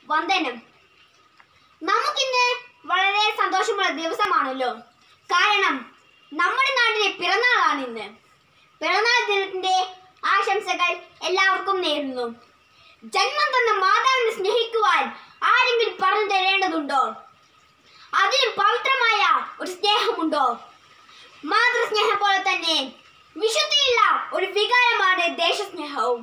വന്ദനം നമുക്കിന്ന് വളരെ സന്തോഷമുള്ള ദിവസമാണല്ലോ കാരണം നമ്മുടെ നാടിന്റെ പിറന്നാളാണ് ഇന്ന് പിറന്നാൾ ദിനത്തിന്റെ ആശംസകൾ എല്ലാവർക്കും നേരുന്നു ജന്മം തന്ന മാതാവിനെ സ്നേഹിക്കുവാൻ ആരെങ്കിലും പറഞ്ഞു തരേണ്ടതുണ്ടോ അതിലും പവിത്രമായ ഒരു സ്നേഹമുണ്ടോ മാതൃസ്നേഹം പോലെ തന്നെ വിശുദ്ധിയുള്ള ഒരു വികാരമാണ് ദേശസ്നേഹവും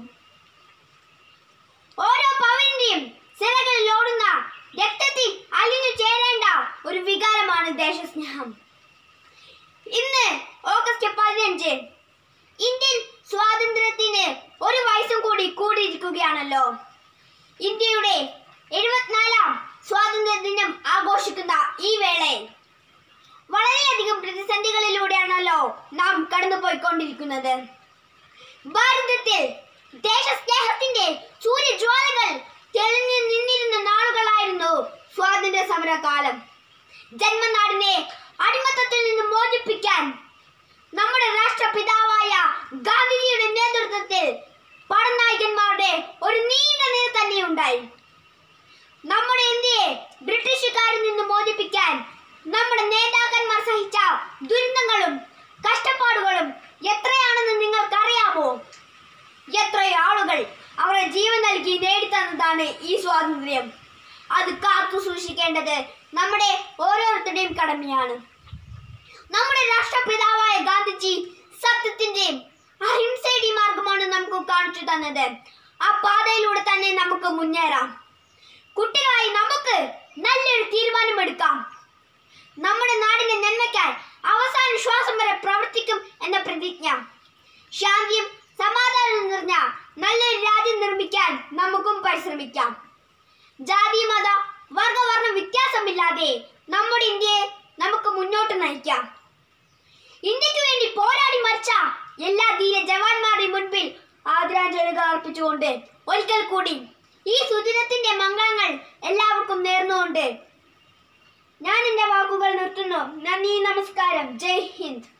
ഓരോ പൗരന്റെയും സിരകളിൽ ഓടുന്ന രക്തത്തിൽ അലിഞ്ഞു ചേരേണ്ട ഒരു വികാരമാണ് ദേശസ്നേഹം ഇന്ന് ഓഗസ്റ്റ് പതിനഞ്ച് ഇന്ത്യൻ സ്വാതന്ത്ര്യത്തിന് ഒരു വയസ്സും കൂടി കൂടിയിരിക്കുകയാണല്ലോ ഇന്ത്യയുടെ എഴുപത്തിനാലാം സ്വാതന്ത്ര്യ ദിനം ആഘോഷിക്കുന്ന ഈ വേളയിൽ വളരെയധികം പ്രതിസന്ധികളിലൂടെയാണല്ലോ നാം കടന്നുപോയിക്കൊണ്ടിരിക്കുന്നത് ഭാരതത്തിൽ ദേശസ്നേഹത്തിന്റെ സൂര്യജ്വാലകൾ തെളിഞ്ഞു നിന്നിരുന്ന നാളുകളായിരുന്നു സ്വാതന്ത്ര്യ സമരകാലം ജന്മനാടിനെ അടിമത്തത്തിൽ നിന്ന് മോചിപ്പിക്കാൻ നമ്മുടെ രാഷ്ട്രപിതാവായ ഗാന്ധിജിയുടെ നേതൃത്വത്തിൽ പടനായകന്മാരുടെ ഒരു നീണ്ട നിര തന്നെയുണ്ടായി നമ്മുടെ ഇന്ത്യയെ ബ്രിട്ടീഷുകാരിൽ നിന്ന് മോചിപ്പിക്കാൻ നമ്മുടെ നേതാക്കന്മാർ സഹിച്ച ദുരന്തങ്ങളും കഷ്ടപ്പാടുകളും എത്രയാണെന്ന് നിങ്ങൾക്കറിയാമോ എത്രയോ ആളുകൾ അവരുടെ ജീവൻ നൽകി നേടിത്തന്നതാണ് ഈ സ്വാതന്ത്ര്യം അത് കാത്തു സൂക്ഷിക്കേണ്ടത് നമ്മുടെ ഓരോരുത്തരുടെയും കടമയാണ് നമ്മുടെ രാഷ്ട്രപിതാവായ ഗാന്ധിജി സത്യത്തിന്റെയും അഹിംസയുടെയും മാർഗമാണ് നമുക്ക് കാണിച്ചു തന്നത് ആ പാതയിലൂടെ തന്നെ നമുക്ക് മുന്നേറാം കുട്ടികളായി നമുക്ക് നല്ലൊരു തീരുമാനമെടുക്കാം നമ്മുടെ നാടിന്റെ നന്മയ്ക്കായി അവസാന ശ്വാസം വരെ പ്രവർത്തിക്കും എന്ന പ്രതിജ്ഞ ശാന്തിയും സമാധാനവും നിറഞ്ഞ നല്ലൊരു രാജ്യം നിർമ്മിക്കാൻ നമുക്കും പരിശ്രമിക്കാം ജാതി മത വർഗവർണ്ണ വ്യത്യാസമില്ലാതെ നമ്മുടെ ഇന്ത്യയെ നമുക്ക് മുന്നോട്ട് നയിക്കാം ഇന്ത്യക്ക് വേണ്ടി പോരാടി മരിച്ച എല്ലാ ധീര ജവാന്മാരുടെ മുൻപിൽ ആദരാഞ്ജലികൾ അർപ്പിച്ചുകൊണ്ട് ഒരിക്കൽ കൂടി ഈ സുദിനത്തിന്റെ മംഗളങ്ങൾ എല്ലാവർക്കും നേർന്നുകൊണ്ട് ഞാൻ എന്റെ വാക്കുകൾ നിർത്തുന്നു നന്ദി നമസ്കാരം ജയ് ഹിന്ദ്